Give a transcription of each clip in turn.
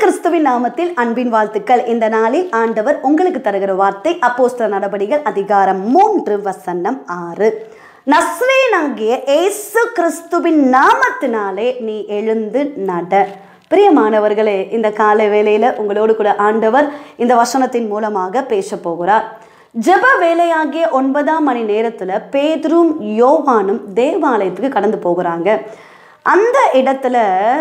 கிறிஸ்துவின் நாமத்தில் அன்பின் வாழ்த்துக்கள் இந்த நாளில் ஆண்டவர் உங்களுக்கு தருகிற வார்த்தை அப்போஸ்தல நடபடிகள் அதிகாரம் மூன்று வசனம் ஆறு நஸ்ரேனாகிய இயேசு கிறிஸ்துவின் நாமத்தினாலே நீ எழுந்து நட பிரியமானவர்களே இந்த காலை வேளையில உங்களோடு கூட ஆண்டவர் இந்த வசனத்தின் மூலமாக பேச போகிறார் ஜெப வேலையாகிய ஒன்பதாம் மணி நேரத்துல பேதுரும் யோவானும் தேவாலயத்துக்கு கடந்து போகிறாங்க அந்த இடத்துல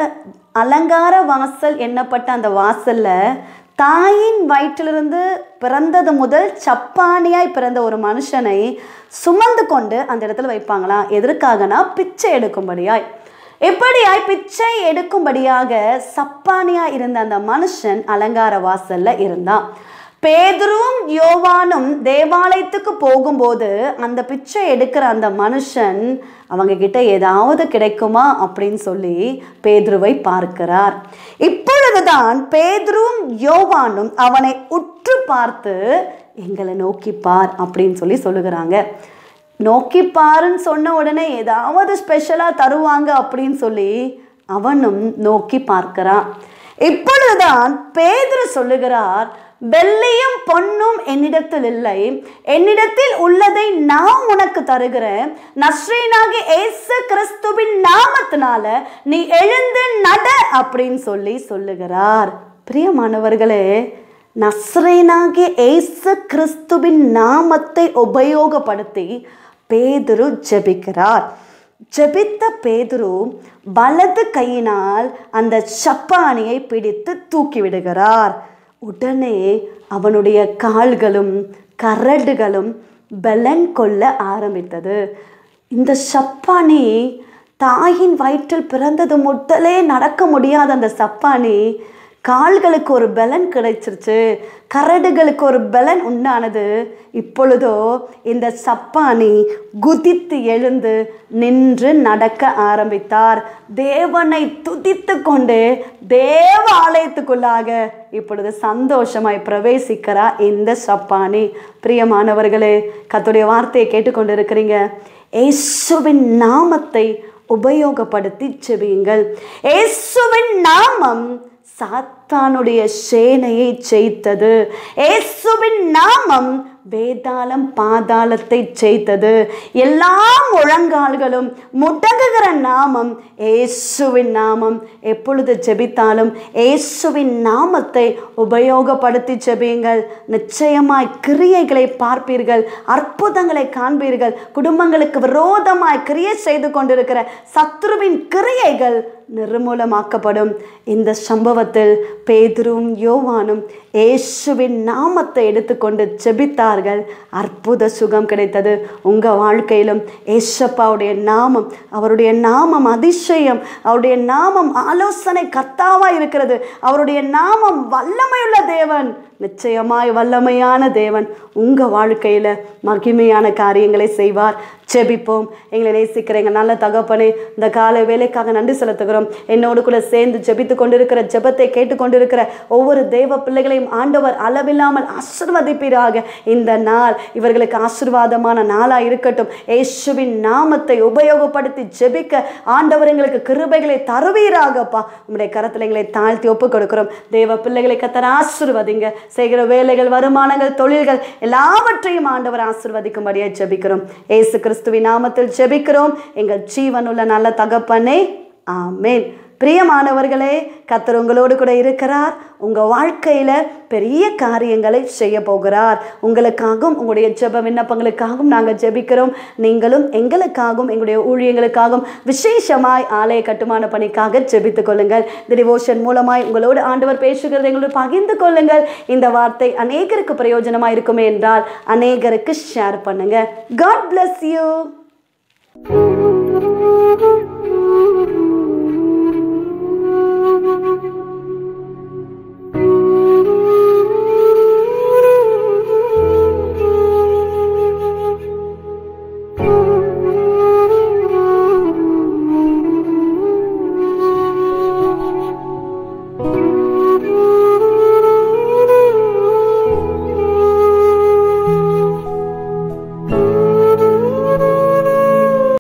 அலங்கார வாசல் எண்ணப்பட்ட அந்த வாசல்ல தாயின் வயிற்றிலிருந்து பிறந்தது முதல் சப்பானியாய் பிறந்த ஒரு மனுஷனை சுமந்து கொண்டு அந்த இடத்துல வைப்பாங்களாம் எதற்காகனா பிச்சை எடுக்கும்படியாய் எப்படியாய் பிச்சை எடுக்கும்படியாக சப்பானியா இருந்த அந்த மனுஷன் அலங்கார வாசல்ல இருந்தான் பேதுருவும் யோவானும் தேவாலயத்துக்கு போகும்போது அந்த பிச்சை எடுக்கிற அந்த மனுஷன் அவங்க கிட்ட ஏதாவது கிடைக்குமா அப்படின்னு சொல்லி பேதுருவை பார்க்கிறார் இப்பொழுதுதான் பேதுருவும் யோவானும் அவனை உற்று பார்த்து எங்களை நோக்கி பார் அப்படின்னு சொல்லி சொல்லுகிறாங்க நோக்கி பாருன்னு சொன்ன உடனே ஏதாவது ஸ்பெஷலாக தருவாங்க அப்படின்னு சொல்லி அவனும் நோக்கி பார்க்கிறான் இப்பொழுதுதான் பேதுரு சொல்லுகிறார் வெள்ளியும் பொன்னும் என்னிடத்தில் இல்லை என்னிடத்தில் உள்ளதை நான் உனக்கு தருகிறேன் நஸ்ரீனாகி ஏசு கிறிஸ்துவின் நாமத்தினால நீ எழுந்து நட அப்படின்னு சொல்லி சொல்லுகிறார் பிரியமானவர்களே நஸ்ரேனாகிய ஏசு கிறிஸ்துவின் நாமத்தை உபயோகப்படுத்தி பேதுரு ஜெபிக்கிறார் ஜெபித்த பேதுரு வலது கையினால் அந்த சப்பானியை பிடித்து தூக்கி விடுகிறார் உடனே அவனுடைய கால்களும் கரடுகளும் பலன் கொள்ள ஆரம்பித்தது இந்த சப்பானி தாயின் வயிற்றில் பிறந்தது முதலே நடக்க முடியாத அந்த சப்பானி கால்களுக்கு ஒரு பலன் கிடைச்சிருச்சு கரடுகளுக்கு ஒரு பலன் உண்டானது இப்பொழுதோ இந்த சப்பானி குதித்து எழுந்து நின்று நடக்க ஆரம்பித்தார் தேவனை துதித்து கொண்டு தேவ ஆலயத்துக்குள்ளாக இப்பொழுது சந்தோஷமாய் பிரவேசிக்கிறார் இந்த சப்பானி பிரியமானவர்களே கத்துடைய வார்த்தையை கேட்டுக்கொண்டு இருக்கிறீங்க ஏசுவின் நாமத்தை உபயோகப்படுத்தி செவியுங்கள் ஏசுவின் நாமம் சாத்தானுடைய சேனையை ஜெயித்தது ஏசுவின் நாமம் வேதாளம் பாதாளத்தை ஜெயித்தது எல்லா முழங்கால்களும் முடங்குகிற நாமம் ஏசுவின் நாமம் எப்பொழுது ஜெபித்தாலும் ஏசுவின் நாமத்தை உபயோகப்படுத்தி ஜெபியுங்கள் நிச்சயமாய் கிரியைகளை பார்ப்பீர்கள் அற்புதங்களை காண்பீர்கள் குடும்பங்களுக்கு விரோதமாய் கிரியை செய்து கொண்டிருக்கிற சத்ருவின் கிரியைகள் நிர்மூலமாக்கப்படும் இந்த சம்பவத்தில் பேதுரும் யோவானும் ஏசுவின் நாமத்தை எடுத்துக்கொண்டு ஜெபித்தார்கள் அற்புத சுகம் கிடைத்தது உங்கள் வாழ்க்கையிலும் ஏசப்பாவுடைய நாமம் அவருடைய நாமம் அதிசயம் அவருடைய நாமம் ஆலோசனை கர்த்தாவாக இருக்கிறது அவருடைய நாமம் வல்லமையுள்ள தேவன் நிச்சயமாய் வல்லமையான தேவன் உங்கள் வாழ்க்கையில் மகிமையான காரியங்களை செய்வார் ஜெபிப்போம் எங்களை நேசிக்கிற எங்கள் நல்ல தகப்பனே இந்த காலை வேலைக்காக நன்றி செலுத்துகிறோம் என்னோடு கூட சேர்ந்து ஜெபித்து கொண்டிருக்கிற ஜெபத்தை கேட்டுக்கொண்டிருக்கிற ஒவ்வொரு தேவ பிள்ளைகளையும் ஆண்டவர் அளவில்லாமல் ஆசிர்வதிப்பீராக இந்த நாள் இவர்களுக்கு ஆசிர்வாதமான நாளாக இருக்கட்டும் ஏசுவின் நாமத்தை உபயோகப்படுத்தி ஜெபிக்க ஆண்டவர் எங்களுக்கு கிருபைகளை தருவீராகப்பா உங்களுடைய கரத்தில் எங்களை தாழ்த்தி ஒப்புக் கொடுக்கிறோம் தேவ பிள்ளைகளை கத்தர ஆசிர்வதிங்க செய்கிற வேலைகள் வருமானங்கள் தொழில்கள் எல்லாவற்றையும் ஆண்டவர் ஆசிர்வதிக்கும்படியாக ஜெபிக்கிறோம் ஏசு கிறிஸ்துவின் நாமத்தில் ஜெபிக்கிறோம் எங்கள் ஜீவனுள்ள நல்ல தகப்பனே ஆமேன் பிரியமானவர்களே கத்தர் உங்களோடு கூட இருக்கிறார் உங்கள் வாழ்க்கையில் பெரிய காரியங்களை செய்ய போகிறார் உங்களுக்காகவும் உங்களுடைய ஜெப விண்ணப்பங்களுக்காகவும் நாங்கள் ஜெபிக்கிறோம் நீங்களும் எங்களுக்காகவும் எங்களுடைய ஊழியங்களுக்காகவும் விசேஷமாய் ஆலய கட்டுமான பணிக்காக ஜெபித்துக் கொள்ளுங்கள் இந்த டிவோஷன் மூலமாய் உங்களோடு ஆண்டவர் பேசுகிறது எங்களோடு பகிர்ந்து கொள்ளுங்கள் இந்த வார்த்தை அநேகருக்கு பிரயோஜனமாக இருக்குமே என்றால் அநேகருக்கு ஷேர் பண்ணுங்க காட் bless you